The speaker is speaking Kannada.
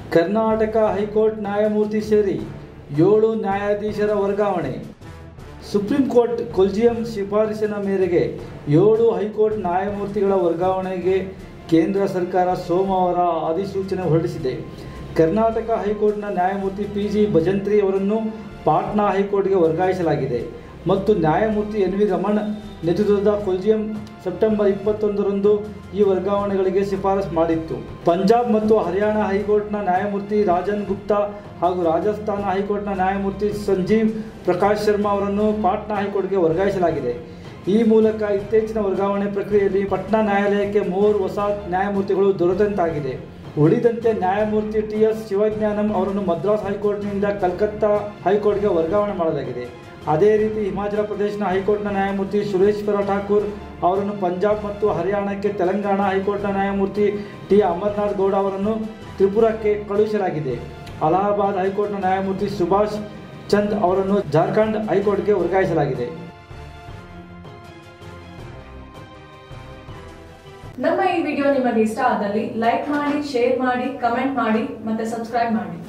ಕರ್ನಾಟಕ ಹೈಕೋರ್ಟ್ ನ್ಯಾಯಮೂರ್ತಿ ಸೇರಿ ಏಳು ನ್ಯಾಯಾಧೀಶರ ವರ್ಗಾವಣೆ ಸುಪ್ರೀಂ ಕೋರ್ಟ್ ಕೊಲ್ಜಿಯಂ ಶಿಫಾರಸಿನ ಮೇರೆಗೆ ಏಳು ಹೈಕೋರ್ಟ್ ನ್ಯಾಯಮೂರ್ತಿಗಳ ವರ್ಗಾವಣೆಗೆ ಕೇಂದ್ರ ಸರ್ಕಾರ ಸೋಮವಾರ ಅಧಿಸೂಚನೆ ಹೊರಡಿಸಿದೆ ಕರ್ನಾಟಕ ಹೈಕೋರ್ಟ್ನ ನ್ಯಾಯಮೂರ್ತಿ ಪಿ ಜಿ ಭಜಂತ್ರಿ ಅವರನ್ನು ಪಾಟ್ನಾ ಹೈಕೋರ್ಟ್ಗೆ ವರ್ಗಾಯಿಸಲಾಗಿದೆ ಮತ್ತು ನ್ಯಾಯಮೂರ್ತಿ ಎನ್ ವಿ ರಮಣ್ ನೇತೃತ್ವದ ಕೊಲ್ಜಿಯಂ ಸೆಪ್ಟೆಂಬರ್ ಇಪ್ಪತ್ತೊಂದರಂದು ಈ ವರ್ಗಾವಣೆಗಳಿಗೆ ಶಿಫಾರಸು ಮಾಡಿತ್ತು ಪಂಜಾಬ್ ಮತ್ತು ಹರಿಯಾಣ ಹೈಕೋರ್ಟ್ನ ನ್ಯಾಯಮೂರ್ತಿ ರಾಜನ್ ಗುಪ್ತಾ ಹಾಗೂ ರಾಜಸ್ಥಾನ ಹೈಕೋರ್ಟ್ನ ನ್ಯಾಯಮೂರ್ತಿ ಸಂಜೀವ್ ಪ್ರಕಾಶ್ ಶರ್ಮಾ ಅವರನ್ನು ಪಾಟ್ನಾ ಹೈಕೋರ್ಟ್ಗೆ ವರ್ಗಾಯಿಸಲಾಗಿದೆ ಈ ಮೂಲಕ ಇತ್ತೀಚಿನ ವರ್ಗಾವಣೆ ಪ್ರಕ್ರಿಯೆಯಲ್ಲಿ ಪಟ್ನಾ ನ್ಯಾಯಾಲಯಕ್ಕೆ ಮೂವರು ಹೊಸ ನ್ಯಾಯಮೂರ್ತಿಗಳು ದೊರೆತಂತಾಗಿದೆ ಉಳಿದಂತೆ ನ್ಯಾಯಮೂರ್ತಿ ಟಿ ಎಸ್ ಶಿವಜ್ಞಾನಂ ಅವರನ್ನು ಮದ್ರಾಸ್ ಹೈಕೋರ್ಟ್ನಿಂದ ಕಲ್ಕತ್ತಾ ಹೈಕೋರ್ಟ್ಗೆ ವರ್ಗಾವಣೆ ಮಾಡಲಾಗಿದೆ ಅದೇ ರೀತಿ ಹಿಮಾಚಲ ಪ್ರದೇಶನ ಹೈಕೋರ್ಟ್ನ ನ್ಯಾಯಮೂರ್ತಿ ಸುರೇಶ್ವರ ಠಾಕೂರ್ ಅವರನ್ನು ಪಂಜಾಬ್ ಮತ್ತು ಹರಿಯಾಣಕ್ಕೆ ತೆಲಂಗಾಣ ಹೈಕೋರ್ಟ್ನ ನ್ಯಾಯಮೂರ್ತಿ ಟಿ ಅಮರ್ನಾಥ್ ಗೌಡ ಅವರನ್ನು ತ್ರಿಪುರಕ್ಕೆ ಕಳುಹಿಸಲಾಗಿದೆ ಅಲಹಾಬಾದ್ ಹೈಕೋರ್ಟ್ನ ನ್ಯಾಯಮೂರ್ತಿ ಸುಭಾಷ್ ಚಂದ್ ಅವರನ್ನು ಜಾರ್ಖಂಡ್ ಹೈಕೋರ್ಟ್ಗೆ ವರ್ಗಾಯಿಸಲಾಗಿದೆ ನಮ್ಮ ಈ ವಿಡಿಯೋ ನಿಮಗೆ ಇಷ್ಟ ಆದಲ್ಲಿ ಲೈಕ್ ಮಾಡಿ ಶೇರ್ ಮಾಡಿ ಕಮೆಂಟ್ ಮಾಡಿ ಮತ್ತೆ ಸಬ್ಸ್ಕ್ರೈಬ್ ಮಾಡಿ